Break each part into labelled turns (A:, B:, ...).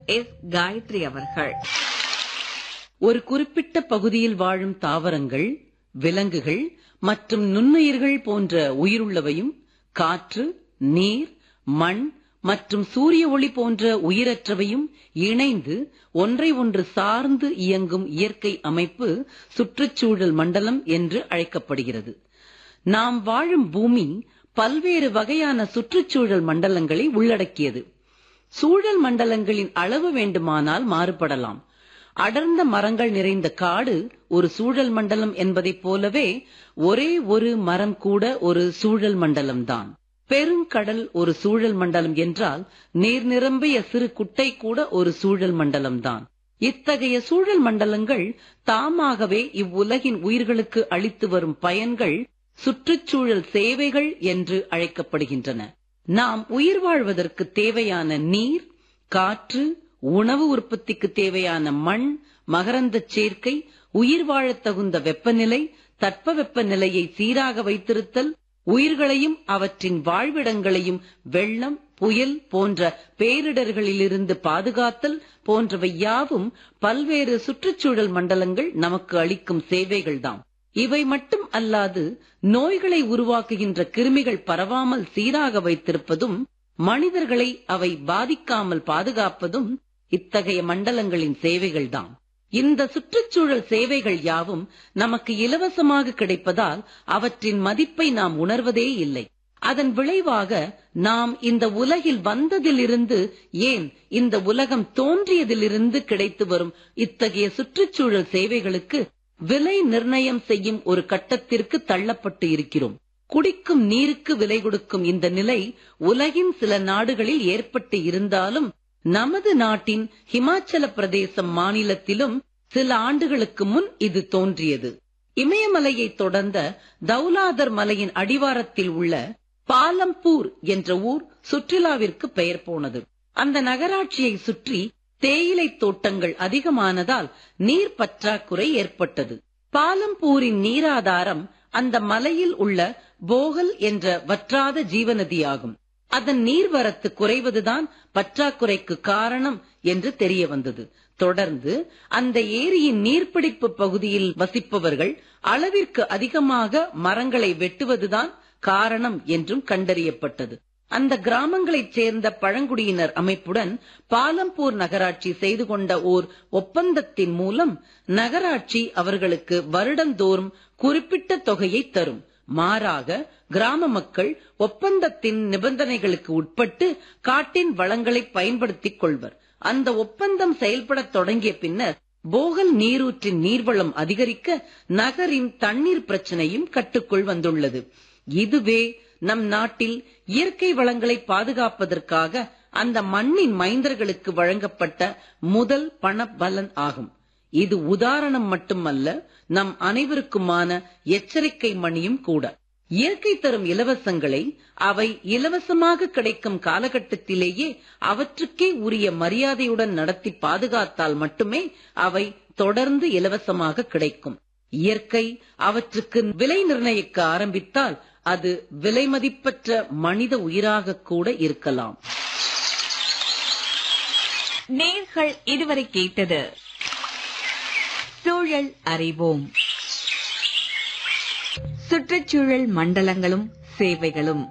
A: S Gayatri அவர்கள்
B: ஒரு குறிப்பிட்ட பகுதியில் வாழும் தாவரங்கள் விலங்குகள் மற்றும் நுண்ணுயிர்கள் போன்ற உயிருள்ளவையும் காற்று நீர் மண் மற்றும் சூரிய ஒளி போன்ற உயிரற்றவையும் இணைந்து ஒன்றை ஒன்று சார்ந்து இயங்கும் இயற்கை அமைப்பு சுற்றுச்சூழல் மண்டலம் என்று அழைக்கப்படுகிறது நாம் வாழும் பூமி பல்வேறு வகையான சுற்றுச்சூழல் மண்டலங்களை உள்ளடக்கியது சூழல் மண்டலங்களின் அளவு வேண்டுமானால் மாறுபடலாம் அடர்ந்த மரங்கள் நிறைந்த காடு ஒரு சூழல் மண்டலம் என்பதைப் போலவே ஒரே ஒரு மரம் கூட ஒரு சூழல் மண்டலம்தான் பெருங்கடல் ஒரு சூழல் மண்டலம் என்றால் நீர் நிரம்பிய சிறு குட்டை கூட ஒரு சூழல் மண்டலம்தான் இத்தகைய சூழல் மண்டலங்கள் தாமாகவே இவ்வுலகின் உயிர்களுக்கு அளித்து வரும் பயன்கள் சுற்றுச்சூழல் சேவைகள் என்று அழைக்கப்படுகின்றன நாம் உயிர் வாழ்வதற்கு தேவையான நீர் காற்று உணவு உற்பத்திக்கு தேவையான மண் மகரந்தச் சேர்க்கை உயிர் வாழத் தகுந்த வெப்பநிலை தட்பவெப்ப நிலையை சீராக வைத்திருத்தல் உயிர்களையும் அவற்றின் வாழ்விடங்களையும் வெள்ளம் புயல் போன்ற பேரிடர்களிலிருந்து பாதுகாத்தல் போன்றவை யாவும் பல்வேறு சுற்றுச்சூழல் மண்டலங்கள் நமக்கு அளிக்கும் சேவைகள்தாம் இவை மட்டும் அல்லாது நோய்களை உருவாக்குகின்ற கிருமிகள் பரவாமல் சீராக வைத்திருப்பதும் மனிதர்களை அவை பாதிக்காமல் பாதுகாப்பதும் இத்தகைய மண்டலங்களின் சேவைகள்தாம் இந்த சுற்றுச்சூழல் சேவைகள் யாவும் நமக்கு இலவசமாக கிடைப்பதால் அவற்றின் மதிப்பை நாம் உணர்வதே இல்லை அதன் விளைவாக நாம் இந்த உலகில் வந்ததிலிருந்து ஏன் இந்த உலகம் தோன்றியதிலிருந்து கிடைத்து வரும் இத்தகைய சுற்றுச்சூழல் சேவைகளுக்கு விலை நிர்ணயம் செய்யும் ஒரு கட்டத்திற்கு தள்ளப்பட்டு இருக்கிறோம் குடிக்கும் நீருக்கு விலை கொடுக்கும் இந்த நிலை உலகின் சில நாடுகளில் ஏற்பட்டு இருந்தாலும் நமது நாட்டின் ஹிமாச்சல பிரதேசம் மாநிலத்திலும் சில ஆண்டுகளுக்கு முன் இது தோன்றியது இமயமலையை தொடர்ந்த தௌலாதர் மலையின் அடிவாரத்தில் உள்ள பாலம்பூர் என்ற ஊர் சுற்றுலாவிற்கு பெயர் போனது அந்த நகராட்சியை சுற்றி தேயிலை தோட்டங்கள் அதிகமானதால் நீர் பற்றாக்குறை ஏற்பட்டது பாலம்பூரின் நீராதாரம் அந்த மலையில் உள்ள போகல் என்ற வற்றாத ஜீவநதியாகும் அதன் நீர்வரத்து குறைவதுதான் பற்றாக்குறைக்கு காரணம் என்று தெரிய வந்தது தொடர்ந்து அந்த ஏரியின் நீர்பிடிப்பு பகுதியில் வசிப்பவர்கள் அளவிற்கு அதிகமாக மரங்களை வெட்டுவதுதான் காரணம் என்றும் கண்டறியப்பட்டது அந்த கிராமங்களைச் சேர்ந்த பழங்குடியினர் அமைப்புடன் பாலம்பூர் நகராட்சி செய்து கொண்ட ஓர் ஒப்பந்தத்தின் மூலம் நகராட்சி அவர்களுக்கு வருடந்தோறும் குறிப்பிட்ட தொகையை தரும் மாறாக கிராம மக்கள் ஒப்பந்தத்தின் நிபந்தனைகளுக்கு உட்பட்டு காட்டின் வளங்களை பயன்படுத்திக் கொள்வர் அந்த ஒப்பந்தம் செயல்படத் தொடங்கிய பின்னர் போகல் நீரூற்றின் நீர்வளம் அதிகரிக்க நகரின் தண்ணீர் பிரச்சனையும் கட்டுக்குள் வந்துள்ளது இதுவே நம் நாட்டில் இயற்கை வளங்களை பாதுகாப்பதற்காக அந்த மண்ணின் மைந்தர்களுக்கு வழங்கப்பட்ட முதல் பண பலன் ஆகும் இது உதாரணம் மட்டுமல்ல நம் அனைவருக்குமான எச்சரிக்கை மணியும் கூட இயற்கை தரும் இலவசங்களை அவை இலவசமாக கிடைக்கும் காலகட்டத்திலேயே அவற்றுக்கே உரிய மரியாதையுடன் நடத்தி பாதுகாத்தால் மட்டுமே அவை தொடர்ந்து இலவசமாக கிடைக்கும் இயற்கை அவற்றுக்கு விலை நிர்ணயிக்க ஆரம்பித்தால் அது விலை மதிப்பற்ற மனித உயிராக கூட இருக்கலாம்
A: நேர்கள் இதுவரை கேட்டது சூழல் அறிவோம் சுற்றுச்சூழல் மண்டலங்களும் சேவைகளும்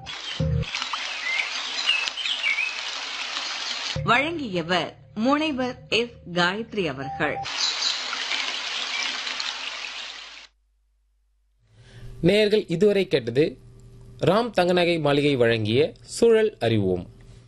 A: வழங்கியவர் முனைவர் எஸ் காயத்ரி அவர்கள்
C: நேயர்கள் இதுவரை கேட்டது ராம் தங்கநகை மாளிகை வழங்கிய சூழல் அறிவோம்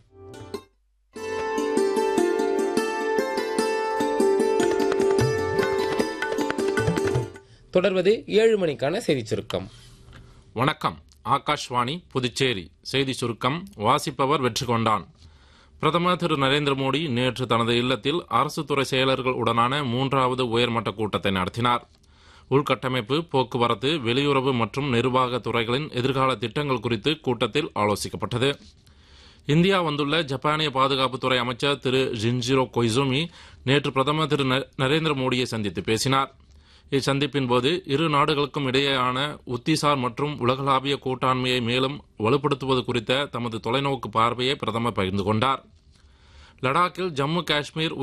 C: தொடர்வது ஏழு மணிக்கான செய்திச் சுருக்கம்
D: வணக்கம் ஆகாஷ்வாணி புதுச்சேரி செய்தி சுருக்கம் வாசிப்பவர் வெற்றி கொண்டான் பிரதமர் திரு நரேந்திர மோடி நேற்று தனது இல்லத்தில் அரசு துறை செயலர்கள் உடனான மூன்றாவது உயர்மட்ட கூட்டத்தை நடத்தினார் உள்கட்டமைப்பு போக்குவரத்து வெளியுறவு மற்றும் நிர்வாக துறைகளின் எதிர்கால திட்டங்கள் குறித்து கூட்டத்தில் ஆலோசிக்கப்பட்டது இந்தியா வந்துள்ள ஜப்பானிய பாதுகாப்புத்துறை அமைச்சர் திரு ஜின்ஜிரோ கொய்சுமி நேற்று பிரதமர் திரு ந- நரேந்திர மோடியை சந்தித்து பேசினார் இச்சந்திப்பின் போது இரு நாடுகளுக்கும் இடையேயான உத்திசார் மற்றும் உலகளாவிய கூட்டாண்மையை மேலும் வலுப்படுத்துவது குறித்த தமது தொலைநோக்கு பார்வையை பிரதமர் பகிர்ந்து கொண்டார் லடாக்கில் ஜம்மு காஷ்மீர்